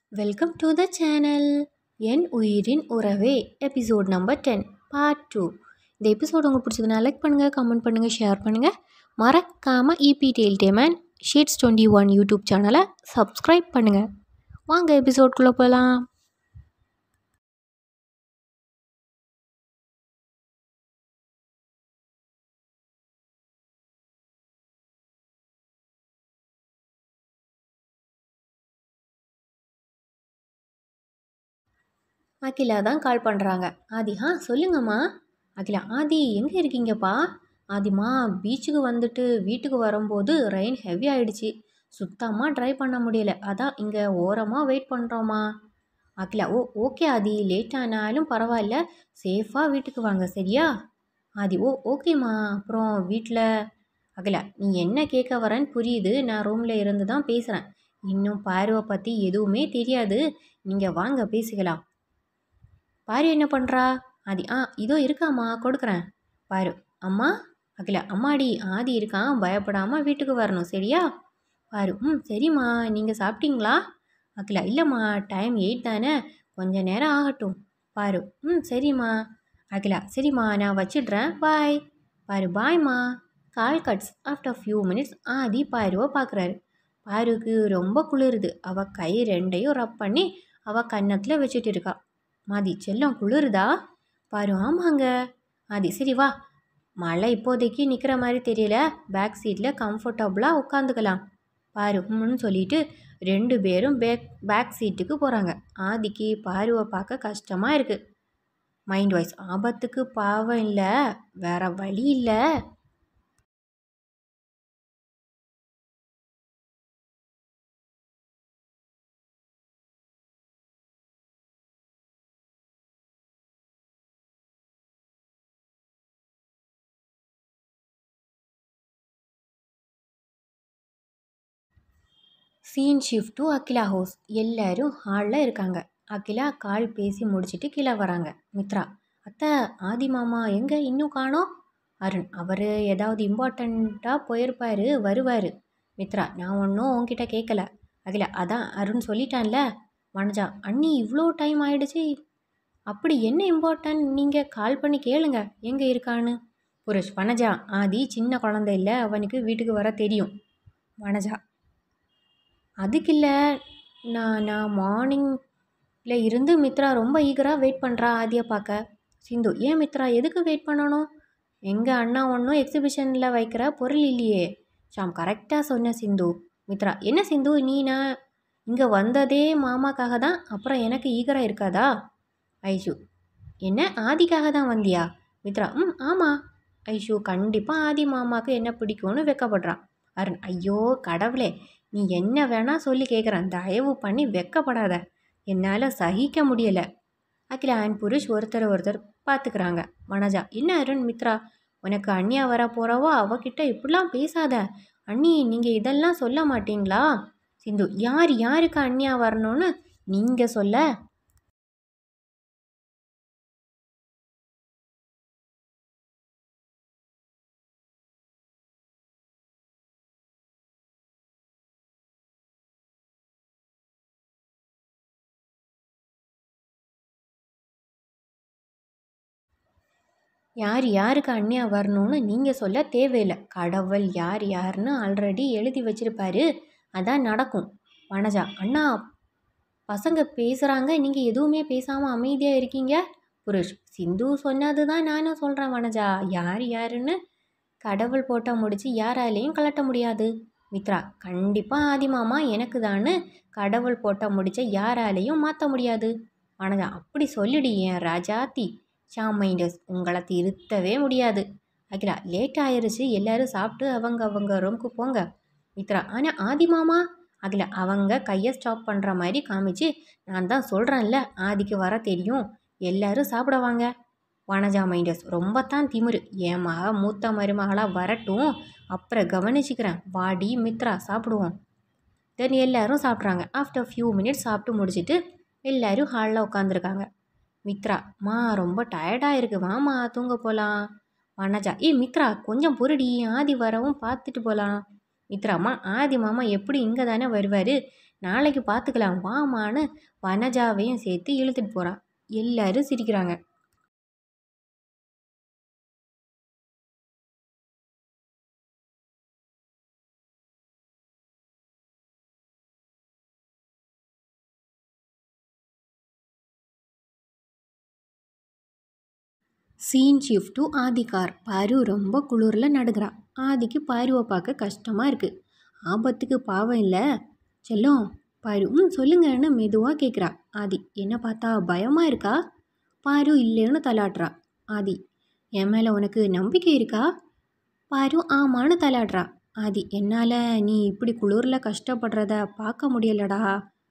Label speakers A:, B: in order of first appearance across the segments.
A: Welcome to the channel என் உயிரின் உறவே episode number ten part two இந்த எபிசோட் உங்களுக்கு பிடிச்சதுனா லைக் பண்ணுங்கள் கமெண்ட் பண்ணுங்கள் ஷேர் பண்ணுங்கள் மறக்காமல் இபி டெயில்டேமேன் ஷேட்ஸ் டுவெண்ட்டி ஒன் யூடியூப் சேனலை சப்ஸ்கிரைப் பண்ணுங்கள் வாங்க எபிசோட்குள்ளே போகலாம் அகிலா தான் கால் பண்ணுறாங்க ஆதி ஆ சொல்லுங்கம்மா அகிலா ஆதி எங்கே இருக்கீங்கப்பா ஆதிம்மா பீச்சுக்கு வந்துட்டு வீட்டுக்கு வரும்போது ரெயின் ஹெவி ஆயிடுச்சு சுத்தமாக ட்ரை பண்ண முடியல அதான் இங்கே ஓரமாக வெயிட் பண்ணுறோம்மா Akhila oh okay Aadhi late ஆனாலும் பரவாயில்ல சேஃபாக வீட்டுக்கு வாங்க சரியா ஆதி ஓ ஓகேம்மா அப்புறம் வீட்டில் அகிலா நீ என்ன கேட்க வரேன்னு புரியுது நான் ரூமில் இருந்து தான் பேசுகிறேன் இன்னும் பார்வை பற்றி எதுவுமே தெரியாது நீங்கள் வாங்க பேசிக்கலாம் பாரு என்ன பண்ணுறா ஆதி ஆ இதோ இருக்காம்மா கொடுக்குறேன் பாரு அம்மா அகிலா அம்மாடி ஆதி இருக்கான் பயப்படாமல் வீட்டுக்கு வரணும் சரியா பாரு ம் சரிம்மா நீங்கள் சாப்பிட்டீங்களா அகிலா இல்லைம்மா டைம் எயிட் தானே கொஞ்ச நேரம் ஆகட்டும் பாரு ம் சரிம்மா அகிலா சரிம்மா நான் வச்சிடுறேன் பாய் பாரு பாய்மா call cuts after few minutes Aadhi பாருவை பார்க்குறாரு பாருக்கு ரொம்ப குளிருது அவள் கை ரெண்டையும் ரப் பண்ணி அவள் கன்னத்தில் வச்சுட்டு இருக்கா மாதி செல்லம் குளிருதா பாரு ஆமாங்க ஆதி சரி வா மழை இப்போதைக்கு நிற்கிற மாதிரி தெரியல பேக் சீட்டில் கம்ஃபர்டபுளாக உட்காந்துக்கலாம் பாரு ம்னு சொல்லிட்டு ரெண்டு பேரும் பேக் பேக் சீட்டுக்கு போகிறாங்க ஆதிக்கு பாருவை பார்க்க கஷ்டமாக இருக்குது மைண்ட் வாய்ஸ் ஆபத்துக்கு பாவம் இல்லை வேற வழி இல்லை scene shift to Akhila house எல்லாரும் ஹாலில் இருக்காங்க அகிலா கால் பேசி முடிச்சிட்டு கீழே வராங்க மித்ரா அத்தை ஆதி மாமா எங்கே இன்னும் காணோம் அருண் அவர் ஏதாவது இம்பார்ட்டண்ட்டாக போயிருப்பாரு வருவார் மித்ரா நான் ஒன்றும் உன்கிட்ட கேட்கல அகிலா அதான் அருண் சொல்லிட்டான்ல வனஜா அண்ணி இவ்வளோ டைம் ஆயிடுச்சு அப்படி என்ன இம்பார்ட்டன்ட் நீங்கள் கால் பண்ணி கேளுங்க எங்கே இருக்கான்னு புருஷ் வனஜா ஆதி சின்ன குழந்தை இல்லை அவனுக்கு வீட்டுக்கு வர தெரியும் வனஜா அதுக்கு இல்லை நான் நான் மார்னிங்கில் இருந்து மித்ரா ரொம்ப ஈகராக வெயிட் பண்ணுறா ஆதியை பார்க்க சிந்து ஏன் மித்ரா எதுக்கு வெயிட் பண்ணணும் எங்கள் அண்ணா ஒன்றும் எக்ஸிபிஷனில் வைக்கிற பொருள் இல்லையே ஷாம் கரெக்டாக சொன்ன சிந்து மித்ரா என்ன சிந்து நீ நான் இங்கே வந்ததே மாமாக்காக தான் அப்புறம் எனக்கு ஈகராக இருக்காதா ஐஷு என்ன ஆதிக்காக தான் வந்தியா மித்ரா ம் ஆமாம் ஐஷு கண்டிப்பாக ஆதி மாமாவுக்கு என்ன பிடிக்கும்னு வெக்கப்படுறான் அருண் ஐயோ கடவுளே நீ என்ன வேணா சொல்லி கேட்குறேன் தயவு பண்ணி வெக்கப்படாத என்னால் சகிக்க முடியலை அகிலா அண்ட் புருஷ் ஒருத்தர் ஒருத்தர் பார்த்துக்கிறாங்க வனஜா என்ன அருண் மித்ரா உனக்கு அண்ணியா வர போகிறவோ அவகிட்ட இப்படிலாம் பேசாத அண்ணி நீங்கள் இதெல்லாம் சொல்ல மாட்டீங்களா சிந்து யார் யாருக்கு அண்ணியா வரணும்னு நீங்கள் சொல்ல யார் யாருக்கு அண்ணியா வரணும்னு நீங்கள் சொல்ல தேவையில்லை கடவுள் யார் யாருன்னு ஆல்ரெடி எழுதி வச்சிருப்பாரு அதான் நடக்கும் வனஜா அண்ணா பசங்க பேசுகிறாங்க நீங்கள் எதுவுமே பேசாமல் அமைதியாக இருக்கீங்க புருஷ் சிந்து சொன்னது தான் நானும் சொல்கிறேன் வனஜா யார் யாருன்னு கடவுள் போட்ட முடிச்சு யாராலையும் கலட்ட முடியாது மித்ரா கண்டிப்பாக ஆதிமாமா எனக்கு தான்னு கடவுள் போட்ட முடிச்ச யாராலையும் மாற்ற முடியாது வனஜா அப்படி சொல்லிடு ஏன் ராஜாத்தி ஷாம் மைண்டர்ஸ் உங்களை திருத்தவே முடியாது அகிலா லேட் ஆயிருச்சு எல்லாரும் சாப்பிட்டு அவங்க அவங்க ரூமுக்கு போங்க மித்ரா ஆனால் ஆதி மாமா அகிலா அவங்க கையை ஸ்டாப் பண்ணுற மாதிரி காமிச்சு நான் தான் சொல்கிறேன்ல ஆதிக்கு வர தெரியும் எல்லாரும் சாப்பிட வாங்க வனஜா மைண்டர்ஸ் ரொம்ப தான் திமிரு என் மக மூத்த மருமகளாக வரட்டும் அப்புறம் கவனிச்சுக்கிறேன் வாடி மித்ரா சாப்பிடுவோம் தென் எல்லாரும் சாப்பிட்றாங்க ஆஃப்டர் ஃபியூ மினிட்ஸ் சாப்பிட்டு முடிச்சுட்டு எல்லாரும் ஹாலில் உட்காந்துருக்காங்க மித்ரா மா ரொம்ப டயர்டாக இருக்கு வாமா தூங்க போகலாம் வனஜா ஏய் மித்ரா கொஞ்சம் பொருடி ஆதி வரவும் பார்த்துட்டு போகலாம் மித்ராம்மா ஆதி மாமா எப்படி இங்கே தானே வருவார் நாளைக்கு பார்த்துக்கலாம் வாமான்னு வனஜாவையும் சேர்த்து இழுத்துட்டு போறா எல்லாரும் சிரிக்கிறாங்க scene shift to Aadhi car Paru ரொம்ப குளிரில் நடுகிறா ஆதிக்கு பாருவை பார்க்க கஷ்டமாக இருக்குது ஆபத்துக்கு பாவம் இல்லை செல்லம் பாரு ம் சொல்லுங்கன்னு மெதுவாக கேட்குறா ஆதி என்ன பார்த்தா பயமாக இருக்கா பாரு இல்லைன்னு தலாட்டுறா ஆதி என் மேலே உனக்கு நம்பிக்கை இருக்கா பாரு ஆமான்னு தலாடுறா ஆதி என்னால் நீ இப்படி குளிரில் கஷ்டப்படுறத பார்க்க முடியலடா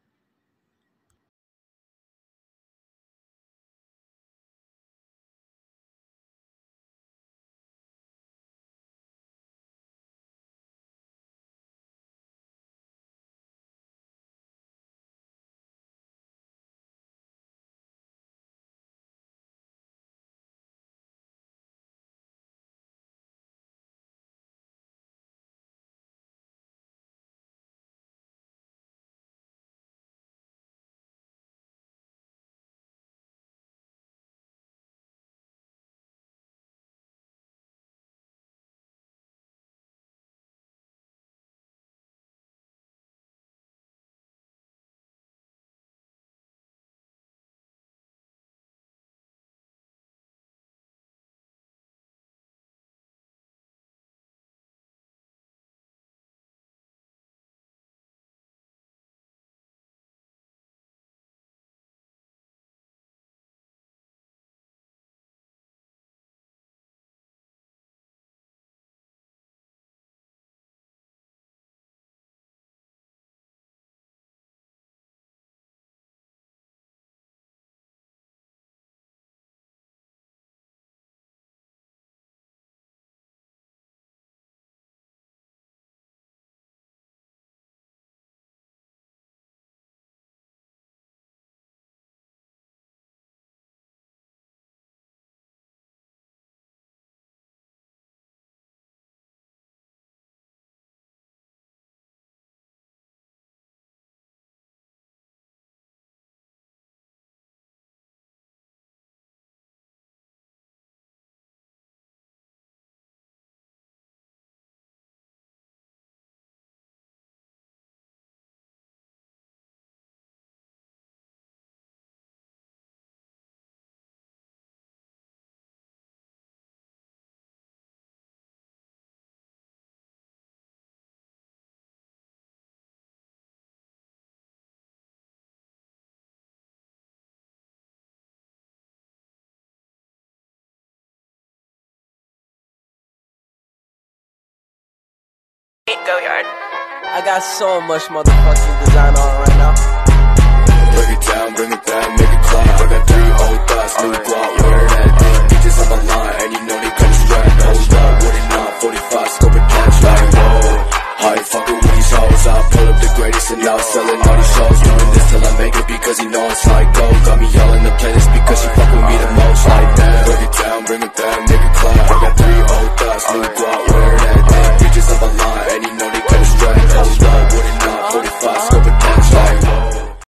B: Go yard. I got so much motherfucking design on right now.
C: Break it down, bring it down, make it clap. I got three old thoughts, new guap, wear that dick, bitches on the line.